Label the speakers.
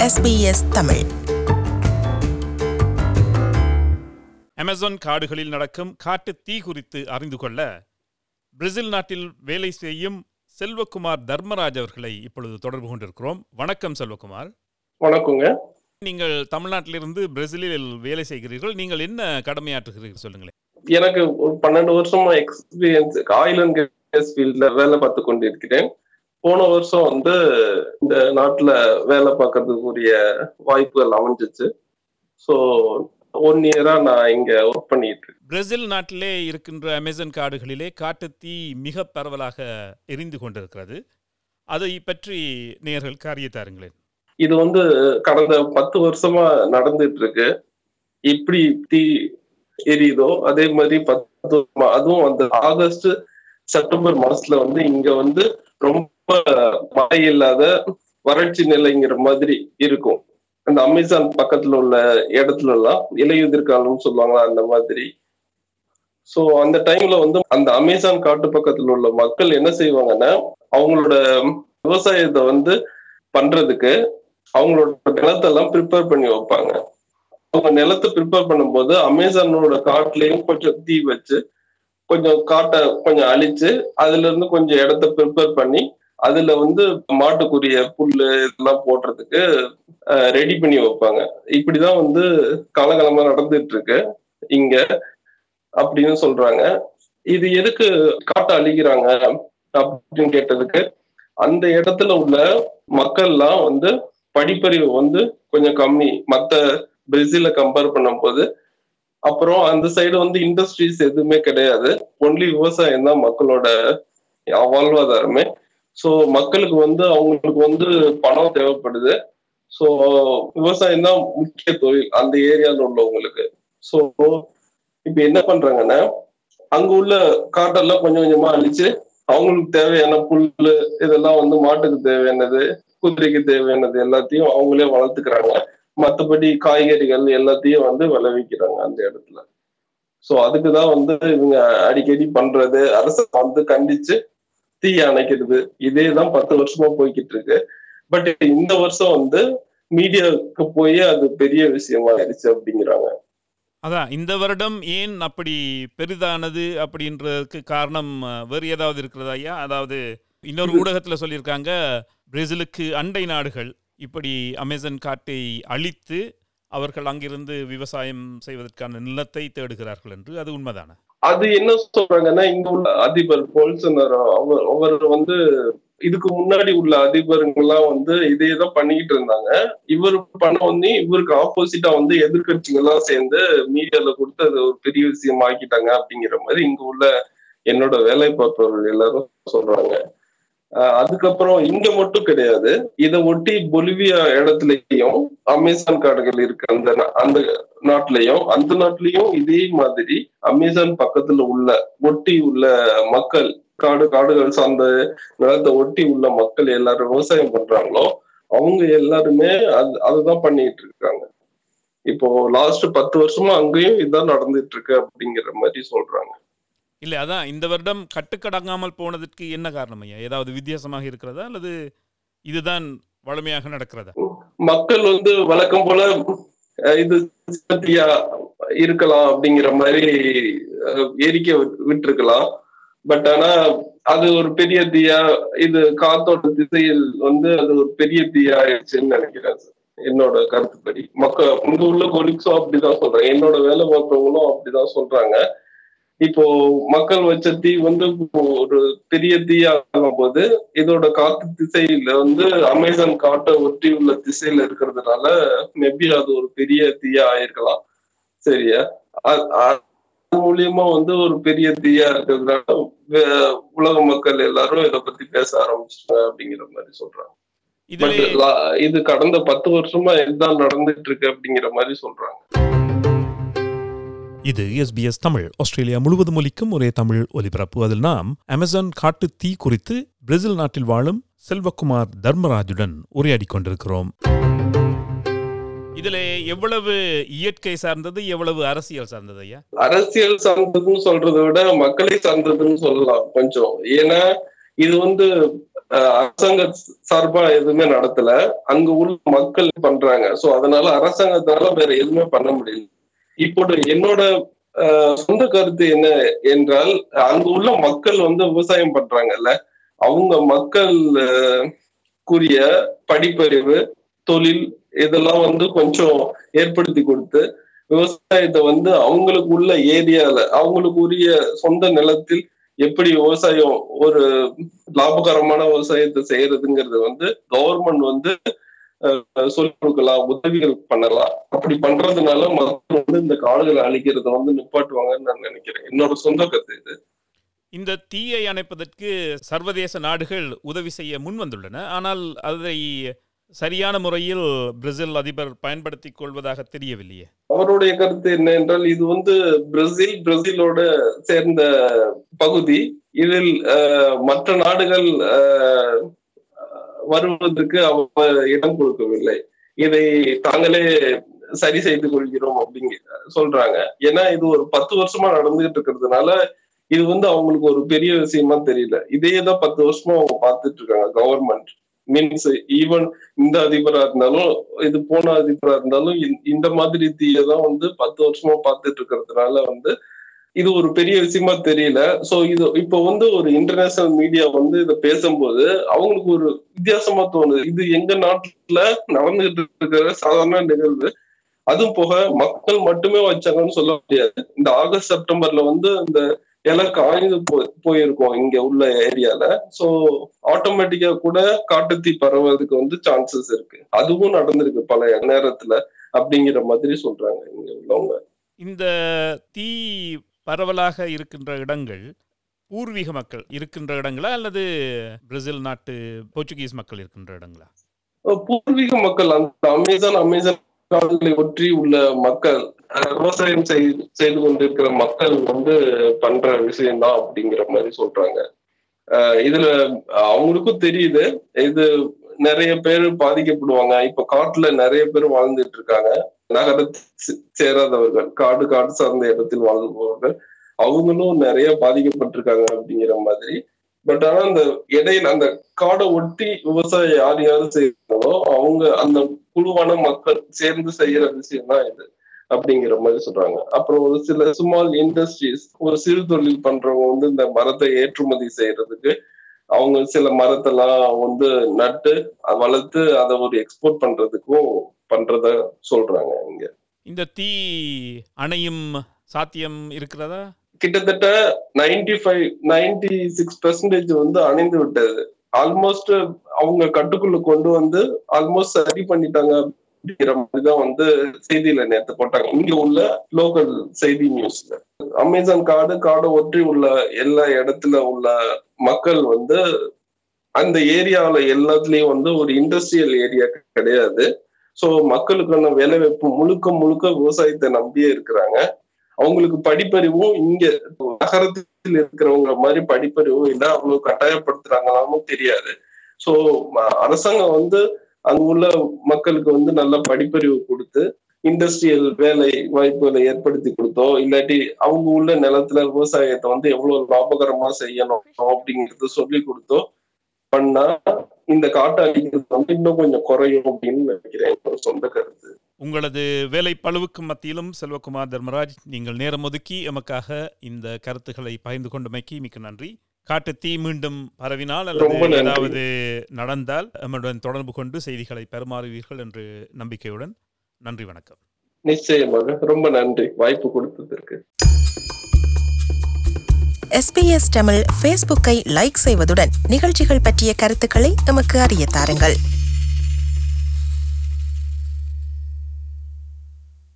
Speaker 1: SBS Tamil
Speaker 2: Amazon காடுகளில் நடக்கும் காட்டுத் தீ குறித்து அறிந்து கொள்ள பிரேசில் நாட்டில் வேலை செய்யும் செல்வகுமார் தர்மராஜ் அவர்களை இப்பொழுது தொடர்பு கொண்டிருக்கிறோம் வணக்கம் செல்வகுமார்
Speaker 3: வணக்கங்க
Speaker 2: நீங்கள் தமிழ்நாட்டிலிருந்து பிரேசிலில் வேலை செய்கிறீர்கள் நீங்கள் என்ன கடமையாற்றுகிறீர்கள் சொல்லுங்களேன்
Speaker 3: எனக்கு ஒரு பன்னெண்டு வருஷமா எக்ஸ்பீரியன்ஸ் ஆயில் அண்ட் கேஸ் ஃபீல்ட்ல வேலை பார்த்து கொண்டிருக்கிறேன் போன வருஷம் வந்து இந்த நாட்டுல வேலை பார்க்கறதுக்குரிய வாய்ப்புகள் அமைஞ்சிச்சு ஸோ ஒன் இயரா நான் இங்க ஒர்க் பண்ணிட்டு இருக்கேன்
Speaker 2: பிரேசில் நாட்டிலே இருக்கின்ற அமேசான் காடுகளிலே காட்டுத் தீ மிக பரவலாக எரிந்து கொண்டிருக்கிறது அதை பற்றி நேர்கள் காரிய தாருங்களேன்
Speaker 3: இது வந்து கடந்த பத்து வருஷமா நடந்துட்டு இருக்கு இப்படி தீ எரியுதோ அதே மாதிரி பத்து வருஷமா அதுவும் அந்த ஆகஸ்ட் செப்டம்பர் மாசத்துல வந்து இங்க வந்து ரொம்ப மழை இல்லாத வறட்சி நிலைங்கிற மாதிரி இருக்கும் அந்த அமேசான் பக்கத்துல உள்ள இடத்துல எல்லாம் இலையுதிர் காலம்னு சொல்லுவாங்க அந்த மாதிரி சோ அந்த டைம்ல வந்து அந்த அமேசான் காட்டு பக்கத்துல உள்ள மக்கள் என்ன செய்வாங்கன்னா அவங்களோட விவசாயத்தை வந்து பண்றதுக்கு அவங்களோட நிலத்தெல்லாம் ப்ரிப்பேர் பண்ணி வைப்பாங்க அவங்க நிலத்தை ப்ரிப்பேர் பண்ணும்போது அமேசானோட காட்டுலயும் கொஞ்சம் தீ வச்சு கொஞ்சம் காட்டை கொஞ்சம் அழிச்சு அதுல இருந்து கொஞ்சம் இடத்த ப்ரிப்பேர் பண்ணி அதுல வந்து மாட்டுக்குரிய புல்லு இதெல்லாம் போடுறதுக்கு ரெடி பண்ணி வைப்பாங்க இப்படிதான் வந்து காலகாலமா நடந்துட்டு இருக்கு இங்க அப்படின்னு சொல்றாங்க இது எதுக்கு காட்டை அழிக்கிறாங்க அப்படின்னு கேட்டதுக்கு அந்த இடத்துல உள்ள மக்கள்லாம் வந்து படிப்பறிவு வந்து கொஞ்சம் கம்மி மத்த பிரேசில கம்பேர் பண்ணும்போது அப்புறம் அந்த சைடு வந்து இண்டஸ்ட்ரீஸ் எதுவுமே கிடையாது ஒன்லி விவசாயம் தான் மக்களோட வாழ்வாதாரமே ஸோ மக்களுக்கு வந்து அவங்களுக்கு வந்து பணம் தேவைப்படுது ஸோ விவசாயம் தான் முக்கிய தொழில் அந்த ஏரியால உள்ளவங்களுக்கு ஸோ இப்ப என்ன பண்றாங்கன்னா அங்க உள்ள காட்டெல்லாம் கொஞ்சம் கொஞ்சமா அழிச்சு அவங்களுக்கு தேவையான புல்லு இதெல்லாம் வந்து மாட்டுக்கு தேவையானது குதிரைக்கு தேவையானது எல்லாத்தையும் அவங்களே வளர்த்துக்கிறாங்க மற்றபடி காய்கறிகள் எல்லாத்தையும் வந்து விளைவிக்கிறாங்க அந்த இடத்துல சோ அதுக்குதான் வந்து இவங்க அடிக்கடி பண்றது அரசு வந்து கண்டிச்சு தீ அணைக்கிறது இதே தான் பத்து வருஷமா போய்கிட்டு இருக்கு பட் இந்த வருஷம் வந்து மீடியாவுக்கு போய் அது பெரிய விஷயமா ஆயிடுச்சு அப்படிங்கிறாங்க
Speaker 2: அதான் இந்த வருடம் ஏன் அப்படி பெரிதானது அப்படின்றதுக்கு காரணம் அஹ், வேறு ஏதாவது இருக்கிறதா ஐயா அதாவது இன்னொரு ஊடகத்தில் சொல்லியிருக்காங்க பிரேசிலுக்கு அண்டை நாடுகள் இப்படி அமேசான் காட்டை அழித்து அவர்கள் அங்கிருந்து விவசாயம் செய்வதற்கான நிலத்தை தேடுகிறார்கள் என்று அது உண்மைதானே
Speaker 3: அது என்ன சொல்றாங்கன்னா இங்க உள்ள அதிபர் போல்சனரோ அவர் அவர் வந்து இதுக்கு முன்னாடி உள்ள அதிபருங்கெல்லாம் வந்து இதே தான் பண்ணிக்கிட்டு இருந்தாங்க இவர் பண்ண வந்து இவருக்கு ஆப்போசிட்டா வந்து எதிர்கட்சிகள்லாம் சேர்ந்து மீடியால கொடுத்து அது ஒரு பெரிய விஷயம் ஆக்கிட்டாங்க அப்படிங்கிற மாதிரி இங்க உள்ள என்னோட வேலை பார்ப்பவர்கள் எல்லாரும் சொல்றாங்க ஆஹ் அதுக்கப்புறம் இங்க மட்டும் கிடையாது இதை ஒட்டி பொலிவியா இடத்துலயும் அமேசான் காடுகள் இருக்கு அந்த நா- அந்த நாட்டிலையும் அந்த நாட்டிலையும் இதே மாதிரி அமேசான் பக்கத்துல உள்ள ஒட்டி உள்ள மக்கள் காடு காடுகள் சார்ந்த நிலத்தை ஒட்டி உள்ள மக்கள் எல்லாரும் விவசாயம் பண்றாங்களோ அவங்க எல்லாருமே அது அதுதான் பண்ணிட்டு இருக்காங்க இப்போ லாஸ்ட் பத்து வருஷமா அங்கேயும் இதுதான் நடந்துட்டு இருக்கு அப்படிங்கிற மாதிரி சொல்றாங்க
Speaker 2: இல்லை அதான் இந்த வருடம் கட்டுக்கடங்காமல் போனதற்கு என்ன காரணம் ஐயா ஏதாவது வித்தியாசமாக இருக்கிறதா அல்லது இதுதான் வழமையாக நடக்கிறதா
Speaker 3: மக்கள் வந்து வழக்கம் போல அஹ், இது சின்னத்தியா இருக்கலாம் அப்படிங்கிற மாதிரி அஹ், எரிக்க விட்டுருக்கலாம் பட் ஆனா அது ஒரு பெரிய தீயா இது காத்தோட திசையில் வந்து அது ஒரு பெரிய தீயா ஆயிடுச்சுன்னு நினைக்கிறேன் சார். என்னோட கருத்துப்படி மக்கள் இங்க உள்ள கொலிக்ஸும் அப்படிதான் சொல்றாங்க என்னோட வேலை பார்த்தவங்களும் அப்படிதான் சொல்றாங்க இப்போ மக்கள் வச்ச தீ வந்து இப்போ ஒரு பெரிய தீயா ஆகும் போது இதோட காத்து திசையில வந்து அமேசான் காட்டை ஒட்டி உள்ள திசையில இருக்கிறதுனால மேபி அது ஒரு பெரிய தீயா ஆயிருக்கலாம் சரியா அ- அது மூலியமா வந்து ஒரு பெரிய தீயா இருக்கிறதுனால வே- உலக மக்கள் எல்லாரும் இத பத்தி பேச ஆரம்பிச்சிட்டாங்க அப்படிங்கிற மாதிரி சொல்றாங்க பட்
Speaker 2: இதிலே
Speaker 3: இது கடந்த பத்து வருஷமா இதுதான் நடந்துட்டு இருக்கு அப்படிங்கிற மாதிரி சொல்றாங்க
Speaker 2: இது எஸ்பிஎஸ் தமிழ் ஆஸ்திரேலியா முழுவதும் ஒலிக்கும் ஒரே தமிழ் ஒலிபரப்பு அதில் நாம் அமேசான் காட்டு தீ குறித்து பிரேசில் நாட்டில் வாழும் செல்வகுமார் தர்மராஜுடன் உரையாடிக் கொண்டிருக்கிறோம் இதில் எவ்வளவு இயற்கை சார்ந்தது எவ்வளவு அரசியல் சார்ந்தது ஐயா
Speaker 3: அரசியல் சார்ந்ததுன்னு சொல்றதை விட மக்களை சார்ந்ததுன்னு சொல்லலாம் கொஞ்சம் ஏன்னா இது வந்து அஹ், அரசாங்க சார்பா எதுவுமே நடத்தல அங்க உள்ள மக்கள் பண்றாங்க சோ அதனால அரசாங்கத்தால வேற எதுவுமே பண்ண முடியல இப்போ என்னோட அஹ், சொந்த கருத்து என்ன என்றால் அங்க உள்ள மக்கள் வந்து விவசாயம் பண்றாங்கல்ல அவங்க மக்கள் அஹ், கூறிய படிப்பறிவு தொழில் இதெல்லாம் வந்து கொஞ்சம் ஏற்படுத்தி கொடுத்து விவசாயத்தை வந்து அவங்களுக்கு உள்ள ஏரியால அவங்களுக்கு உரிய சொந்த நிலத்தில் எப்படி விவசாயம் ஒரு லாபகரமான விவசாயத்தை செய்யறதுங்கிறது வந்து கவர்மெண்ட் வந்து அஹ், சொல்லிக் கொடுக்கலாம் உதவிகள் பண்ணலாம் அப்படி பண்றதுனால மக்கள் வந்து இந்த காடுகளை அழிக்கிறத வந்து நிப்பாட்டுவாங்கன்னு நான் நினைக்கிறேன் என்னோட சொந்த கருத்து இது
Speaker 2: இந்த தீயை அணைப்பதற்கு சர்வதேச நாடுகள் உதவி செய்ய முன் வந்துள்ளன ஆனால் அதை சரியான முறையில் பிரேசில் அதிபர் பயன்படுத்திக் கொள்வதாக தெரியவில்லையே
Speaker 3: அவருடைய கருத்து என்ன என்றால் இது வந்து பிரேசில் பிரேசிலோட சேர்ந்த பகுதி இதில் அஹ், மற்ற நாடுகள் அஹ், வருவதற்கு அவர் இடம் கொடுக்கவில்லை இதை தாங்களே சரி செய்து கொள்கிறோம் அப்படிங்க சொல்றாங்க ஏன்னா இது ஒரு பத்து வருஷமா நடந்துகிட்டு இருக்கிறதுனால இது வந்து அவங்களுக்கு ஒரு பெரிய விஷயமா தெரியல இதையே தான் பத்து வருஷமா அவங்க பார்த்துட்டு இருக்காங்க கவர்மெண்ட் மீன்ஸ் ஈவன் இந்த அதிபரா இருந்தாலும் இது போன அதிபரா இருந்தாலும் இந்த- இந்த மாதிரி தீயை தான் வந்து பத்து வருஷமா பார்த்துட்டு இருக்கிறதுனால வந்து இது ஒரு பெரிய விஷயமா தெரியல சோ இது இப்போ வந்து ஒரு இன்டர்நேஷனல் மீடியா வந்து இதை பேசும்போது அவங்களுக்கு ஒரு வித்தியாசமா தோணுது இது எங்க நாட்டுல நடந்துகிட்டு இருக்கிற சாதாரண நிகழ்வு அதுவும் போக மக்கள் மட்டுமே வச்சாங்கன்னு சொல்ல முடியாது இந்த ஆகஸ்ட் செப்டம்பர்ல வந்து இந்த இலை காய்ந்து போ- போயிருக்கும் இங்க உள்ள ஏரியால சோ ஆட்டோமேட்டிக்கா கூட காட்டுத்தீ பரவதுக்கு வந்து சான்சஸ் இருக்கு அதுவும் நடந்திருக்கு பல நேரத்துல அப்படிங்கிற மாதிரி சொல்றாங்க இங்க உள்ளவங்க
Speaker 2: இந்த தீ பரவலாக இருக்கின்ற இடங்கள் பூர்வீக மக்கள் இருக்கின்ற இடங்களா அல்லது பிரேசில் நாட்டு போர்ச்சுகீஸ் மக்கள் இருக்கின்ற இடங்களா
Speaker 3: அஹ் பூர்வீக மக்கள் அந்த அமேசான் அமேசான் காடுகளை ஒற்றி உள்ள மக்கள் அஹ் விவசாயம் செய்- செய்து கொண்டிருக்கிற மக்கள் வந்து பண்ற விஷயம்தான் அப்படிங்கிற மாதிரி சொல்றாங்க அஹ் இதுல அவங்களுக்கும் தெரியுது இது நிறைய பேர் பாதிக்கப்படுவாங்க இப்ப காட்டுல நிறைய பேர் வாழ்ந்துட்டு இருக்காங்க நகரத்தை சே- சேராதவர்கள் காடு காடு சார்ந்த இடத்தில் வாழ்பவர்கள் அவங்களும் நிறைய பாதிக்கப்பட்டிருக்காங்க அப்படிங்கிற மாதிரி பட் ஆனா அந்த இடையில அந்த காடை ஒட்டி விவசாயம் யார் யாரு செய்யறாங்களோ அவங்க அந்த குழுவான மக்கள் சேர்ந்து செய்யற விஷயம் தான் இது அப்படிங்கிற மாதிரி சொல்றாங்க அப்புறம் ஒரு சில ஸ்மால் இண்டஸ்ட்ரீஸ் ஒரு சிறு தொழில் பண்றவங்க வந்து இந்த மரத்தை ஏற்றுமதி செய்யறதுக்கு அவங்க சில மரத்தெல்லாம் வந்து நட்டு அ- வளர்த்து அதை ஒரு எக்ஸ்போர்ட் பண்றதுக்கும் பண்றத சொல்றாங்க இங்க
Speaker 2: இந்த தீ அணையும் சாத்தியம் இருக்கிறதா
Speaker 3: கிட்டத்தட்ட ninety five ninety six percentage வந்து அணைந்து விட்டது ஆல்மோஸ்ட் அவங்க கட்டுக்குள்ள கொண்டு வந்து ஆல்மோஸ்ட் சரி பண்ணிட்டாங்க அப்படிங்கிற மாதிரி தான் வந்து செய்தியில நேத்து போட்டாங்க இங்க உள்ள லோக்கல் செய்தி நியூஸ்ல அமேசான் காடு காடை ஒற்றி உள்ள எல்லா இடத்துல உள்ள மக்கள் வந்து அந்த ஏரியாவுல எல்லாத்துலயும் வந்து ஒரு இண்டஸ்ட்ரியல் ஏரியா கிடையாது சோ மக்களுக்கான வேலை வாய்ப்பு முழுக்க முழுக்க விவசாயத்தை நம்பியே இருக்கிறாங்க அவங்களுக்கு படிப்பறிவும் இங்க நகரத்தில் இருக்கிறவங்க மாதிரி படிப்பறிவும் இல்லை அவ்வளவு கட்டாயப்படுத்துறாங்களான்னு தெரியாது சோ அரசாங்கம் வந்து அங்க உள்ள மக்களுக்கு வந்து நல்ல படிப்பறிவு கொடுத்து இண்டஸ்ட்ரியல் வேலை வாய்ப்புகளை ஏற்படுத்தி கொடுத்தோ இல்லாட்டி அவங்க உள்ள நிலத்துல விவசாயத்தை வந்து எவ்வளவு லாபகரமா செய்யணும் அப்படிங்கறத சொல்லி கொடுத்தோ பண்ணா இந்த காட்டு அழிக்கிறது வந்து இன்னும் கொஞ்சம் குறையும் அப்படின்னு நினைக்கிறேன் என்னோட சொந்த கருத்து
Speaker 2: உங்களது வேலை பளுவுக்கு மத்தியிலும் செல்வகுமார் தர்மராஜ் நீங்கள் நேரம் ஒதுக்கி எமக்காக இந்த கருத்துக்களை பகிர்ந்து கொண்டமைக்கு மிக்க நன்றி காட்டு தீ மீண்டும் பரவினால் அல்லது
Speaker 3: ரொம்ப நன்றி.
Speaker 2: ஏதாவது நடந்தால் எம்முடன் தொடர்பு கொண்டு செய்திகளை பரிமாறுவீர்கள் என்று நம்பிக்கையுடன் நன்றி வணக்கம்
Speaker 3: நிச்சயமாக ரொம்ப நன்றி வாய்ப்பு கொடுத்ததற்கு
Speaker 1: எஸ்பிஎஸ் தமிழ் ஃபேஸ்புக்கை லைக் செய்வதுடன் நிகழ்ச்சிகள் பற்றிய கருத்துக்களை எமக்கு அறிய தாருங்கள்